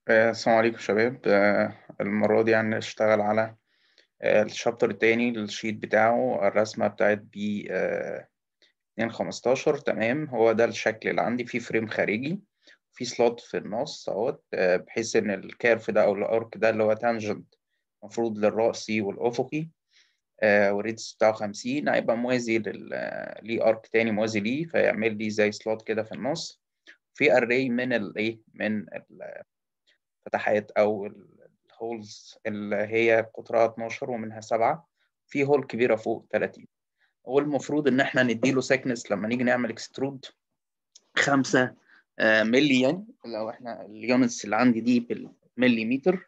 آه، السلام عليكم شباب آه، المرة دي هنشتغل على آه، الشابتر التاني الشيت بتاعه الرسمة بتاعت بي اتنين خمستاشر تمام هو ده الشكل اللي عندي فيه فريم خارجي في سلوت في النص اهوت بحيث ان الكيرف ده او الارك ده اللي هو تانجنت المفروض للرأسي والأفقي والريدس بتاعه خمسين هيبقى موازي لل ليه ارك تاني موازي ليه فيعمل لي زي سلوت كده في النص في اري من الايه من الفتحات او الهولز اللي هي قطرها 12 ومنها سبعة في هول كبيرة فوق 30 والمفروض ان احنا نديله سكنس لما نيجي نعمل اكسترود 5 ملي يعني لو احنا اليونتس اللي عندي دي بالمليمتر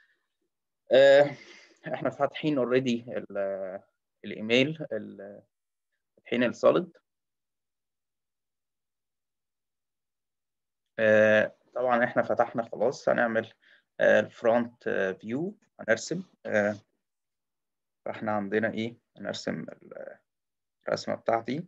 احنا فاتحين اوريدي الايميل فاتحين السوليد طبعا احنا فتحنا خلاص هنعمل الفرونت فيو هنرسم فاحنا عندنا ايه هنرسم الرسمة بتاعتي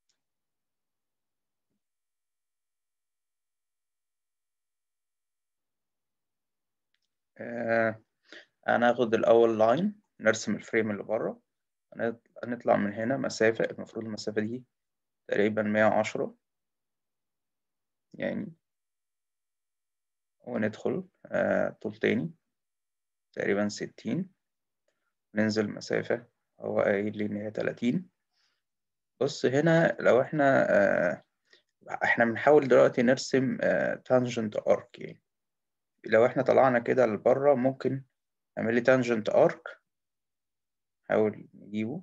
هناخد الأول لاين نرسم الفريم اللي بره هنطلع من هنا مسافة المفروض المسافة دي تقريبا مية وعشرة يعني وندخل طول تاني تقريبا ستين ننزل مسافة هو قايل لي إن هي تلاتين بص هنا لو احنا آه احنا بنحاول دلوقتي نرسم تانجنت ارك يعني لو احنا طلعنا كده لبره ممكن نعمل لي تانجنت ارك نحاول نجيبه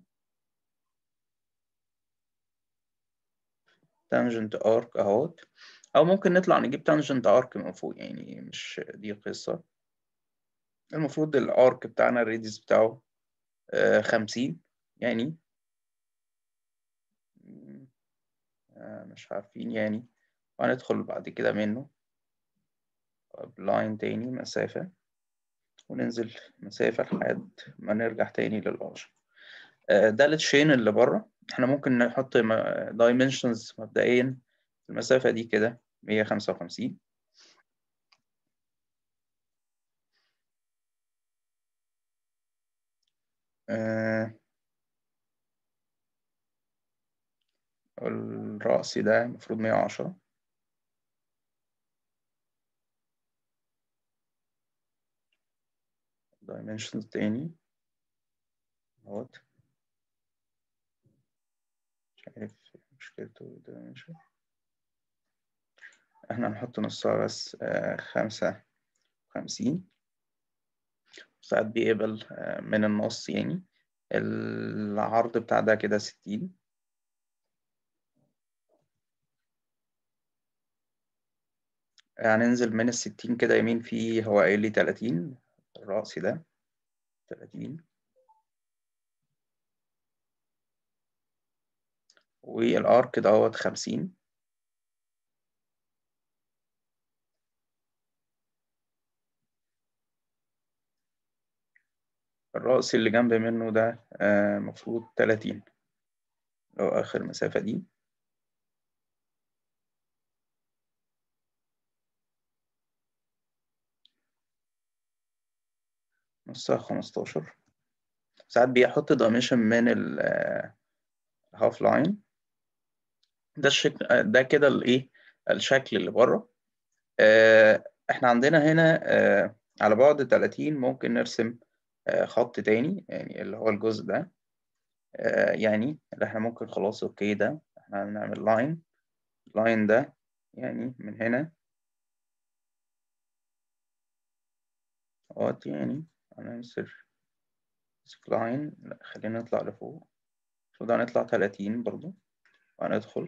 تانجنت ارك اهوت او ممكن نطلع نجيب تانجنت ارك من فوق يعني مش دي قصة المفروض الارك بتاعنا الريديوس بتاعه آه خمسين يعني مش عارفين يعني وهندخل بعد كده منه بلاين تاني مسافة وننزل مسافة لحد ما نرجع تاني للأرش ده التشين اللي بره احنا ممكن نحط dimensions مبدئيا المسافة دي كده مية خمسة وخمسين الرأسي ده المفروض مية وعشرة dimensions تاني اهوت مش عارف مشكلته dimension احنا هنحط نصها بس آه خمسة وخمسين ساعات بيقبل آه من النص يعني العرض بتاع ده كده ستين هننزل من الستين كده يمين فيه هو قايل لي تلاتين الرأسي ده تلاتين والارك دوت خمسين الرأس اللي جنب منه ده المفروض تلاتين لو آخر مسافة دي نصها خمستاشر ساعات بيحط دايمنشن من الهاف لاين ده الشكل ده كده الايه الشكل اللي بره احنا عندنا هنا على بعد 30 ممكن نرسم خط تاني يعني اللي هو الجزء ده يعني اللي احنا ممكن خلاص اوكي ده احنا هنعمل لاين لاين ده يعني من هنا اهوت يعني هننسر لاين لا خلينا نطلع لفوق المفروض هنطلع 30 برضو وهندخل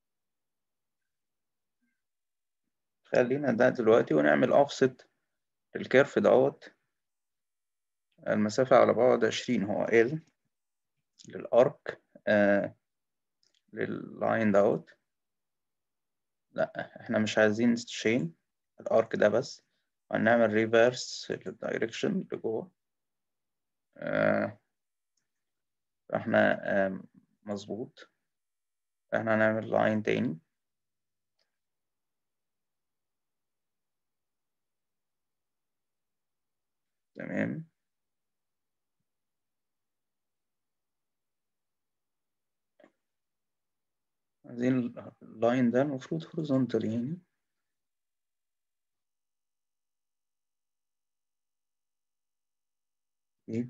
خلينا ده دلوقتي ونعمل اوفست للكيرف دوت المسافة على بعد عشرين هو ال للارك آه لللاين دوت لا احنا مش عايزين تشين الارك ده بس هنعمل ريفرس للدايركشن لجوه آه احنا آه مظبوط احنا هنعمل لاين تاني تمام عايزين اللاين ده المفروض horizontal يعني طيب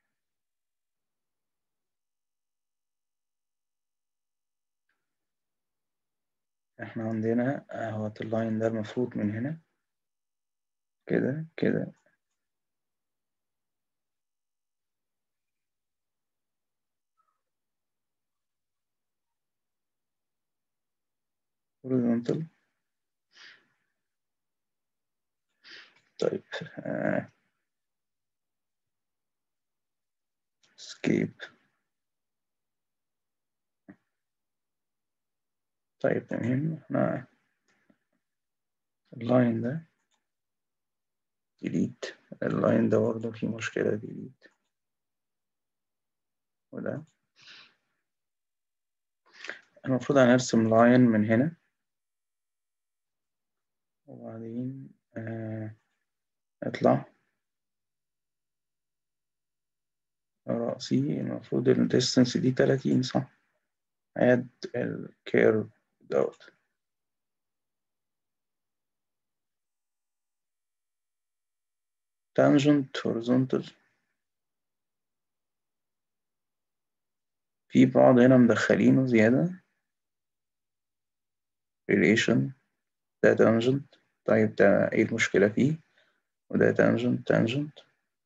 احنا عندنا اهوت اللاين ده المفروض من هنا كده كده horizontal طيب آه. escape طيب تمام احنا اللاين ده delete اللاين ده برضه فيه مشكلة delete وده المفروض هنرسم لاين من هنا وبعدين آه اطلع رأسي المفروض الديستنس دي تلاتين صح add الكيرف دوت tangent horizontal في بعض هنا مدخلينه زيادة relation ده tangent طيب ده ايه المشكلة فيه وده tangent tangent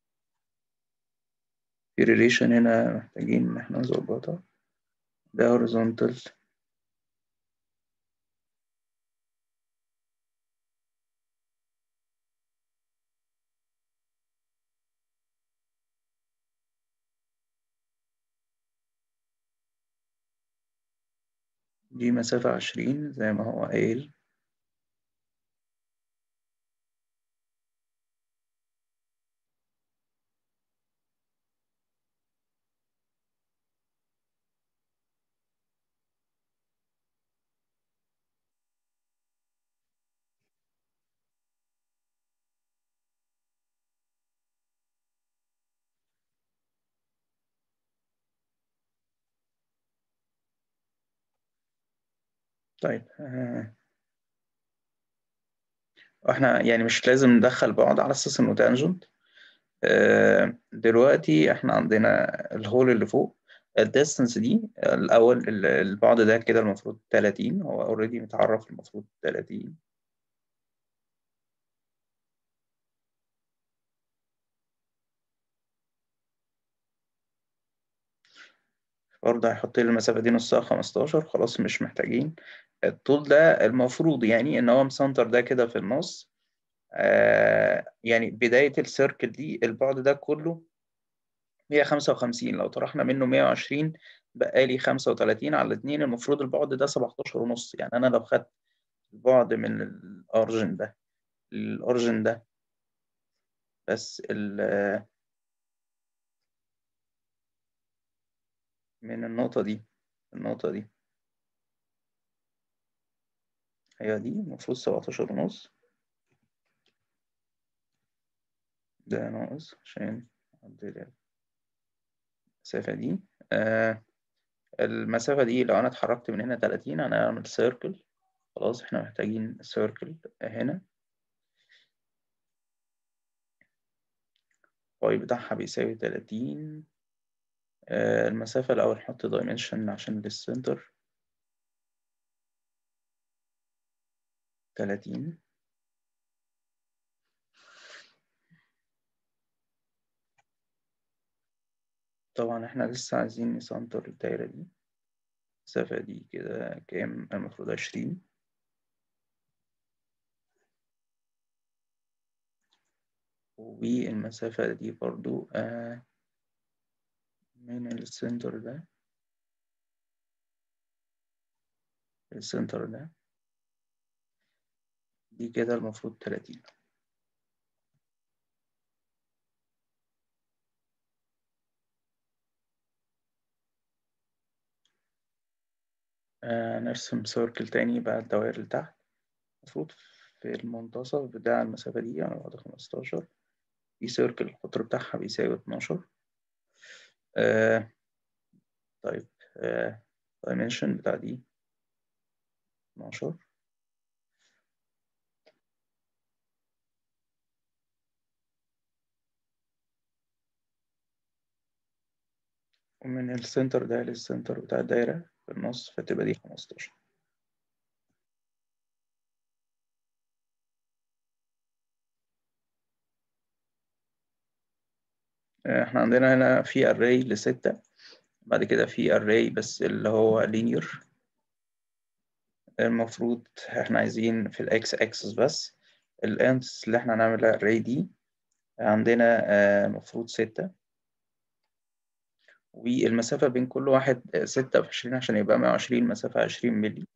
في relation هنا محتاجين ان احنا نظبطها ده horizontal دي مسافة عشرين زي ما هو قايل طيب آه. احنا يعني مش لازم ندخل بعض على اساس انه تانجنت آه. دلوقتي احنا عندنا الهول اللي فوق الديستنس دي الاول البعد ده كده المفروض 30 هو اوريدي متعرف المفروض 30 برضه هيحط لي المسافة دي نصها 15 خلاص مش محتاجين الطول ده المفروض يعني ان هو مسنتر ده كده في النص آه يعني بداية السيركل دي البعد ده كله 155 لو طرحنا منه 120 بقى لي 35 على 2 المفروض البعد ده 17 ونص يعني انا لو خدت البعد من الاورجن ده للاورجن ده بس ال من النقطة دي النقطة دي هي دي المفروض 17 ونص ده ناقص عشان أعدل المسافة دي آه المسافة دي لو أنا اتحركت من هنا 30 أنا هعمل سيركل خلاص احنا محتاجين سيركل هنا باي بتاعها بيساوي 30 آه المسافة الأول نحط دايمنشن عشان للسنتر 30 طبعا احنا لسه عايزين نسنتر الدايرة دي المسافة دي كده كام المفروض عشرين والمسافة دي برضو آه من السنتر ده السنتر ده دي كده المفروض تلاتين آه نرسم سيركل تاني بقى الدوائر اللي تحت المفروض في المنتصف بتاع المسافة دي يعني بعد خمستاشر دي سيركل القطر بتاعها بيساوي 12 آه طيب آه dimension بتاع دي 12 ومن السنتر ده للسنتر بتاع الدايرة في النص فتبقى دي 15 احنا عندنا هنا في array لستة بعد كده في array بس اللي هو linear المفروض احنا عايزين في الاكس اكسس بس الانتس اللي احنا هنعملها array دي عندنا مفروض ستة والمسافة بين كل واحد ستة في عشرين عشان يبقى مية وعشرين مسافة عشرين ملي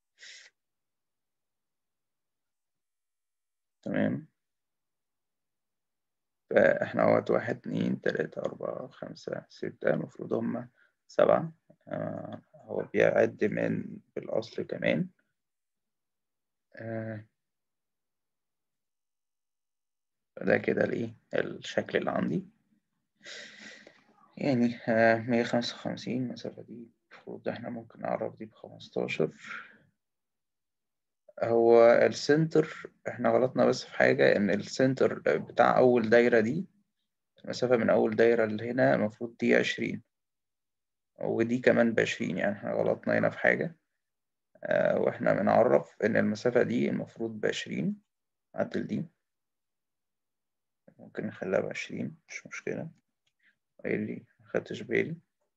تمام فاحنا اهوت واحد اتنين تلاتة أربعة خمسة ستة المفروض هما سبعة آه هو بيعد من بالأصل كمان آه ده كده الايه الشكل اللي عندي يعني مية خمسة وخمسين المسافة دي المفروض احنا ممكن نعرف دي بخمستاشر هو السنتر احنا غلطنا بس في حاجة ان السنتر بتاع أول دايرة دي المسافة من أول دايرة لهنا المفروض دي عشرين ودي كمان بعشرين يعني احنا غلطنا هنا في حاجة اه واحنا بنعرف ان المسافة دي المفروض بعشرين عدل دي ممكن نخليها بعشرين مش مشكلة قايل لي مخدتش بالي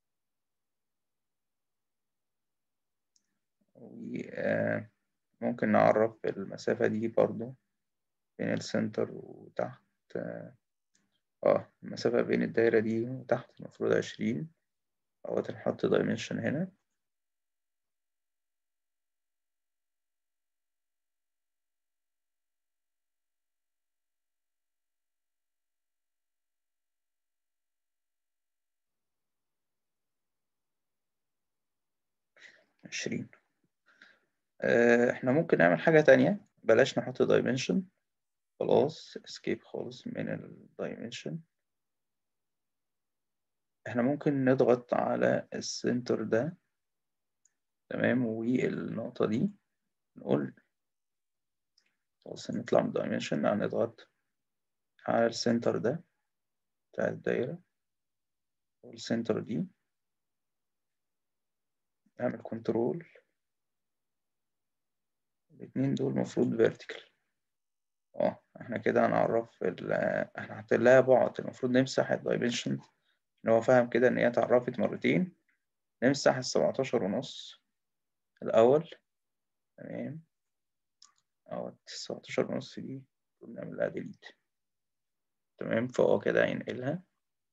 وممكن نعرف المسافة دي برضو بين السنتر وتحت اه المسافة بين الدايرة دي وتحت المفروض عشرين أو نحط دايمنشن هنا عشرين احنا ممكن نعمل حاجة تانية بلاش نحط دايمنشن خلاص اسكيب خالص من الدايمنشن احنا ممكن نضغط على السنتر ده تمام والنقطة دي نقول خلاص نطلع من الدايمنشن هنضغط على السنتر ده بتاع الدايرة والسنتر دي نعمل كنترول الاتنين دول المفروض فيرتيكال اه احنا كده هنعرف ال احنا حاطين لها بعد المفروض نمسح الدايمنشن ان هو فاهم كده ان هي اتعرفت مرتين نمسح السبعتاشر ونص الاول تمام اهوت السبعتاشر ونص دي نعمل لها ديليت تمام فهو كده هينقلها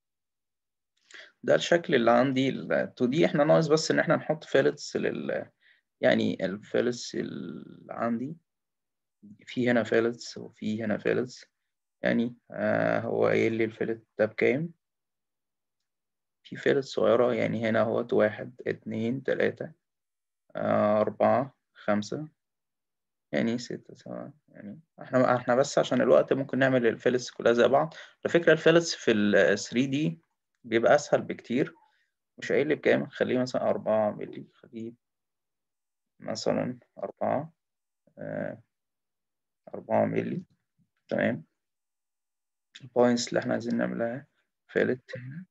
ده الشكل اللي عندي ال 2 دي احنا ناقص بس ان احنا نحط فيلتس لل يعني الفيلتس اللي عندي في هنا فيلتس وفي هنا فيلتس يعني آه هو قايل لي الفيلت ده بكام في فيلت صغيرة يعني هنا اهوت واحد اتنين تلاتة آه أربعة خمسة يعني ستة سبعة يعني احنا احنا بس عشان الوقت ممكن نعمل الفيلتس كلها زي بعض على فكرة الفيلتس في ال 3 دي بيبقى أسهل بكتير مش قايل لي بكام خليه مثلا أربعة ملي خليه مثلا أربعة آه أربعة ملي تمام البوينتس اللي احنا عايزين نعملها فالت هنا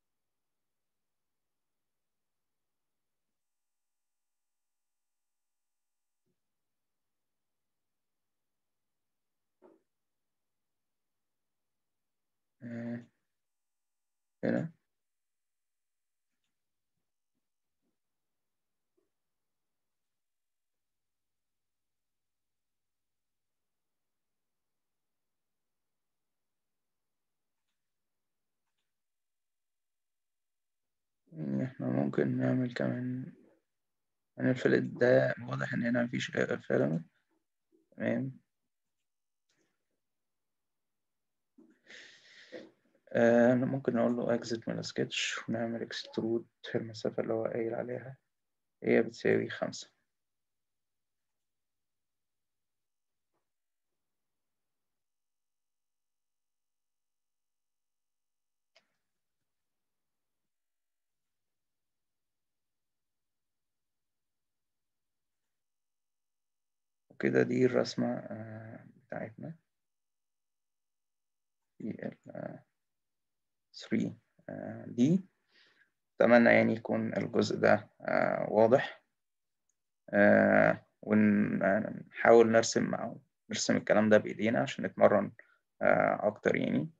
آه هنا احنا ممكن نعمل كمان يعني الفلت ده واضح ان هنا مفيش فعلا تمام آه ممكن نقول له exit من السكتش ونعمل extrude في المسافة اللي هو قايل عليها هي بتساوي خمسة وكده دي الرسمة بتاعتنا في ال 3 دي أتمنى يعني يكون الجزء ده واضح ونحاول نرسم أو نرسم الكلام ده بإيدينا عشان نتمرن أكتر يعني